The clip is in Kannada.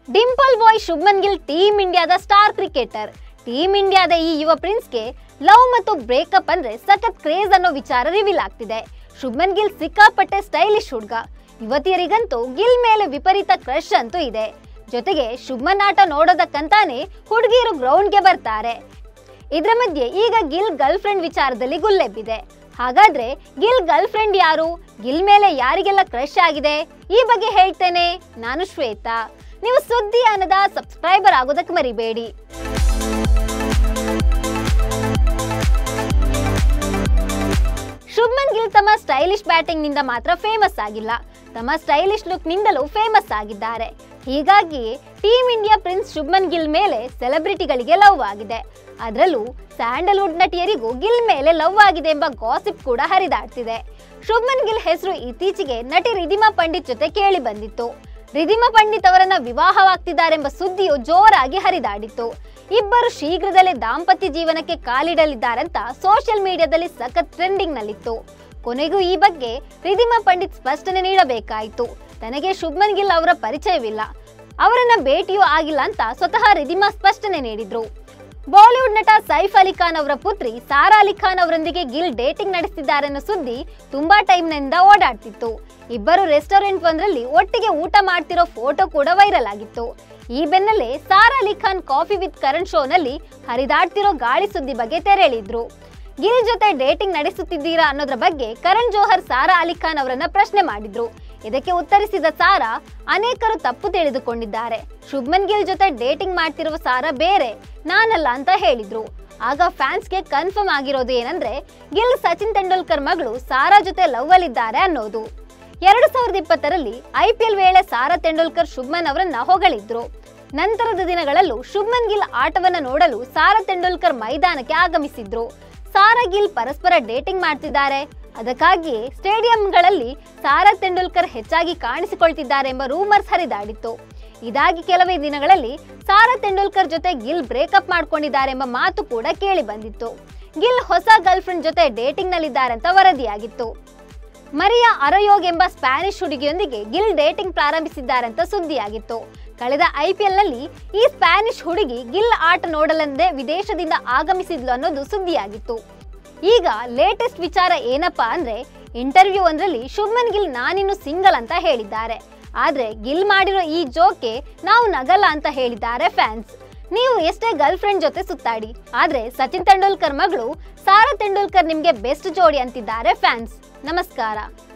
ಡಿಂಪಲ್ ಬಾಯ್ ಶುಭ್ಮನ್ ಗಿಲ್ ಟೀಮ್ ಇಂಡಿಯಾದ ಸ್ಟಾರ್ ಕ್ರಿಕೆಟರ್ ಟೀಮ್ ಇಂಡಿಯಾದ ಈ ಯುವ ಪ್ರಿನ್ಸ್ಗೆ ಲವ್ ಮತ್ತು ಬ್ರೇಕಪ್ ಅಂದ್ರೆ ಸಖತ್ ಕ್ರೇಜ್ ಅನ್ನೋ ವಿಚಾರ ರಿವೀಲ್ ಆಗ್ತಿದೆ ಶುಭ್ಮನ್ ಗಿಲ್ ಸಿಕ್ಕಾಪಟ್ಟೆ ಸ್ಟೈಲಿಶ್ ಹುಡುಗ ಯುವತಿಯರಿಗಂತೂ ಗಿಲ್ ಮೇಲೆ ವಿಪರೀತ ಕ್ರಶ್ ಅಂತೂ ಇದೆ ಜೊತೆಗೆ ಶುಭ್ಮನ್ ಆಟ ನೋಡೋದಕ್ಕಂತಾನೆ ಹುಡುಗಿಯರು ಗ್ರೌಂಡ್ಗೆ ಬರ್ತಾರೆ ಇದ್ರ ಮಧ್ಯೆ ಈಗ ಗಿಲ್ ಗರ್ಲ್ ಫ್ರೆಂಡ್ ವಿಚಾರದಲ್ಲಿ ಗುಲ್ಲೆಬ್ಬಿದೆ ಹಾಗಾದ್ರೆ ಗಿಲ್ ಗರ್ಲ್ ಫ್ರೆಂಡ್ ಯಾರು ಗಿಲ್ ಮೇಲೆ ಯಾರಿಗೆಲ್ಲ ಕ್ರಶ್ ಆಗಿದೆ ಈ ಬಗ್ಗೆ ಹೇಳ್ತೇನೆ ನಾನು ಶ್ವೇತಾ ನೀವು ಸುದ್ದಿ ಅನ್ನದ ಸಬ್ಸ್ಕ್ರೈಬರ್ ಆಗೋದಕ್ಕೆ ಮರಿಬೇಡಿ ಶುಭ್ಮನ್ ಗಿಲ್ ತಮ್ಮ ಸ್ಟೈಲಿಶ್ ಬ್ಯಾಟಿಂಗ್ ನಿಂದ ಮಾತ್ರ ಫೇಮಸ್ ಆಗಿಲ್ಲ ತಮ್ಮ ಸ್ಟೈಲಿಶ್ ಲುಕ್ ನಿಂದಲೂ ಫೇಮಸ್ ಆಗಿದ್ದಾರೆ ಹೀಗಾಗಿ team India prince Shubman Gill ಮೇಲೆ ಸೆಲೆಬ್ರಿಟಿಗಳಿಗೆ ಲವ್ ಆಗಿದೆ ಅದರಲ್ಲೂ ಸ್ಯಾಂಡಲ್ವುಡ್ ನಟಿಯರಿಗೂ ಗಿಲ್ ಮೇಲೆ ಲವ್ ಆಗಿದೆ ಎಂಬ ಗಾಸಿಪ್ ಕೂಡ ಹರಿದಾಡ್ತಿದೆ ಶುಭ್ಮನ್ ಗಿಲ್ ಹೆಸರು ಇತ್ತೀಚೆಗೆ ನಟಿ ರಿಧಿಮಾ ಪಂಡಿತ್ ಜೊತೆ ಕೇಳಿ ಬಂದಿತ್ತು ರಿಧಿಮಾ ಪಂಡಿತ್ ಅವರನ್ನ ವಿವಾಹವಾಗ್ತಿದ್ದಾರೆಂಬ ಸುದ್ದಿಯು ಜೋರಾಗಿ ಹರಿದಾಡಿತ್ತು ಇಬ್ಬರು ಶೀಘ್ರದಲ್ಲೇ ದಾಂಪತ್ಯ ಜೀವನಕ್ಕೆ ಕಾಲಿಡಲಿದ್ದಾರಂತ ಸೋಷಿಯಲ್ ಮೀಡಿಯಾದಲ್ಲಿ ಸಖತ್ ಟ್ರೆಂಡಿಂಗ್ ನಲ್ಲಿತ್ತು ಕೊನೆಗೂ ಈ ಬಗ್ಗೆ ರಿಧಿಮಾ ಪಂಡಿತ್ ಸ್ಪಷ್ಟನೆ ನೀಡಬೇಕಾಯಿತು ತನಗೆ ಶುಭ್ಮನ್ ಗಿಲ್ ಅವರ ಪರಿಚಯವಿಲ್ಲ ಅವರನ್ನ ಭೇಟಿಯೂ ಆಗಿಲ್ಲ ಅಂತ ಸ್ವತಃ ರಿಧಿಮಾ ಸ್ಪಷ್ಟನೆ ನೀಡಿದ್ರು ಬಾಲಿವುಡ್ ನಟ ಸೈಫ್ ಅಲಿ ಖಾನ್ ಅವರ ಪುತ್ರಿ ಸಾರಾ ಅಲಿ ಖಾನ್ ಅವರೊಂದಿಗೆ ಗಿಲ್ ಡೇಟಿಂಗ್ ನಡೆಸ್ತಿದ್ದಾರೆನ್ನೋ ಸುದ್ದಿ ತುಂಬಾ ಟೈಮ್ನಿಂದ ಓಡಾಡ್ತಿತ್ತು ಇಬ್ಬರು ರೆಸ್ಟೋರೆಂಟ್ ಒಂದರಲ್ಲಿ ಒಟ್ಟಿಗೆ ಊಟ ಮಾಡ್ತಿರೋ ಫೋಟೋ ಕೂಡ ವೈರಲ್ ಆಗಿತ್ತು ಈ ಬೆನ್ನಲ್ಲೇ ಸಾರಾ ಅಲಿ ಖಾನ್ ಕಾಫಿ ವಿತ್ ಕರಣ್ ಶೋನಲ್ಲಿ ಹರಿದಾಡ್ತಿರೋ ಗಾಳಿ ಸುದ್ದಿ ಬಗ್ಗೆ ತೆರೆಳಿದ್ರು ಗಿಲ್ ಜೊತೆ ಡೇಟಿಂಗ್ ನಡೆಸುತ್ತಿದ್ದೀರಾ ಅನ್ನೋದ್ರ ಬಗ್ಗೆ ಕರಣ್ ಜೋಹರ್ ಸಾರಾ ಅಲಿ ಖಾನ್ ಅವರನ್ನ ಪ್ರಶ್ನೆ ಮಾಡಿದ್ರು ಇದಕ್ಕೆ ಉತ್ತರಿಸಿದ ಸಾರಾ ಅನೇಕರು ತಪ್ಪು ತಿಳಿದುಕೊಂಡಿದ್ದಾರೆ ಶುಭ್ಮನ್ ಗಿಲ್ ಜೊತೆ ಡೇಟಿಂಗ್ ಮಾಡ್ತಿರುವ ಸಾರಾ ಬೇರೆ ನಾನಲ್ಲ ಅಂತ ಹೇಳಿದ್ರು ಆಗ ಫ್ಯಾನ್ಸ್ಗೆ ಕನ್ಫರ್ಮ್ ಆಗಿರೋದು ಏನಂದ್ರೆ ಗಿಲ್ ಸಚಿನ್ ತೆಂಡೂಲ್ಕರ್ ಮಗಳು ಸಾರಾ ಜೊತೆ ಲವ್ ಅಲ್ಲಿದ್ದಾರೆ ಅನ್ನೋದು ಎರಡು ಸಾವಿರದ ಇಪ್ಪತ್ತರಲ್ಲಿ ಐ ಪಿ ಎಲ್ ವೇಳೆ ಸಾರಾ ತೆಂಡೂಲ್ಕರ್ ಶುಭ್ಮನ್ ಅವರನ್ನ ಹೊಗಳಿದ್ರು ನಂತರದ ದಿನಗಳಲ್ಲೂ ಶುಭ್ಮನ್ ಗಿಲ್ ಆಟವನ್ನ ನೋಡಲು ಸಾರಾ ತೆಂಡೂಲ್ಕರ್ ಮೈದಾನಕ್ಕೆ ಆಗಮಿಸಿದ್ರು ಸಾರಾ ಗಿಲ್ ಪರಸ್ಪರ ಡೇಟಿಂಗ್ ಮಾಡ್ತಿದ್ದಾರೆ ಅದಕ್ಕಾಗಿಯೇ ಸ್ಟೇಡಿಯಂಗಳಲ್ಲಿ ಸಾರಾ ತೆಂಡೂಲ್ಕರ್ ಹೆಚ್ಚಾಗಿ ಕಾಣಿಸಿಕೊಳ್ತಿದ್ದಾರೆ ಎಂಬ ರೂಮರ್ಸ್ ಹರಿದಾಡಿತ್ತು ಇದಾಗಿ ಕೆಲವೇ ದಿನಗಳಲ್ಲಿ ಸಾರಾ ತೆಂಡೂಲ್ಕರ್ ಜೊತೆ ಗಿಲ್ ಬ್ರೇಕಪ್ ಮಾಡ್ಕೊಂಡಿದ್ದಾರೆ ಎಂಬ ಮಾತು ಕೂಡ ಕೇಳಿ ಬಂದಿತ್ತು ಗಿಲ್ ಹೊಸ ಗರ್ಲ್ ಫ್ರೆಂಡ್ ಜೊತೆ ಡೇಟಿಂಗ್ ನಲ್ಲಿದ್ದಾರೆ ಅಂತ ವರದಿಯಾಗಿತ್ತು ಮರಿಯಾ ಅರಯೋಗ್ ಎಂಬ ಸ್ಪ್ಯಾನಿಷ್ ಹುಡುಗಿಯೊಂದಿಗೆ ಗಿಲ್ ಡೇಟಿಂಗ್ ಪ್ರಾರಂಭಿಸಿದ್ದಾರಂತ ಸುದ್ದಿಯಾಗಿತ್ತು ಕಳೆದ ಐಪಿಎಲ್ ನಲ್ಲಿ ಈ ಸ್ಪ್ಯಾನಿಷ್ ಹುಡುಗಿ ಗಿಲ್ ಆಟ ನೋಡಲೆಂದೇ ವಿದೇಶದಿಂದ ಆಗಮಿಸಿದ್ಲು ಅನ್ನೋದು ಸುದ್ದಿಯಾಗಿತ್ತು ಈಗ ಲೇಟೆಸ್ಟ್ ವಿಚಾರ ಏನಪ್ಪಾ ಅಂದ್ರೆ ಇಂಟರ್ವ್ಯೂ ಒಂದರಲ್ಲಿ ಶುಭ್ಮನ್ ಗಿಲ್ ನಾನಿನ್ನು ಸಿಂಗಲ್ ಅಂತ ಹೇಳಿದ್ದಾರೆ ಆದ್ರೆ ಗಿಲ್ ಮಾಡಿರೋ ಈ ಜೋಕೆ ನಾವು ನಗಲ್ಲ ಅಂತ ಹೇಳಿದ್ದಾರೆ ಫ್ಯಾನ್ಸ್ ನೀವು ಎಷ್ಟೇ ಗರ್ಲ್ ಫ್ರೆಂಡ್ ಜೊತೆ ಸುತ್ತಾಡಿ ಆದ್ರೆ ಸಚಿನ್ ತೆಂಡೂಲ್ಕರ್ ಮಗಳು ಸಾರಾ ತೆಂಡೂಲ್ಕರ್ ನಿಮ್ಗೆ ಬೆಸ್ಟ್ ಜೋಡಿ ಅಂತಿದ್ದಾರೆ ಫ್ಯಾನ್ಸ್ ನಮಸ್ಕಾರ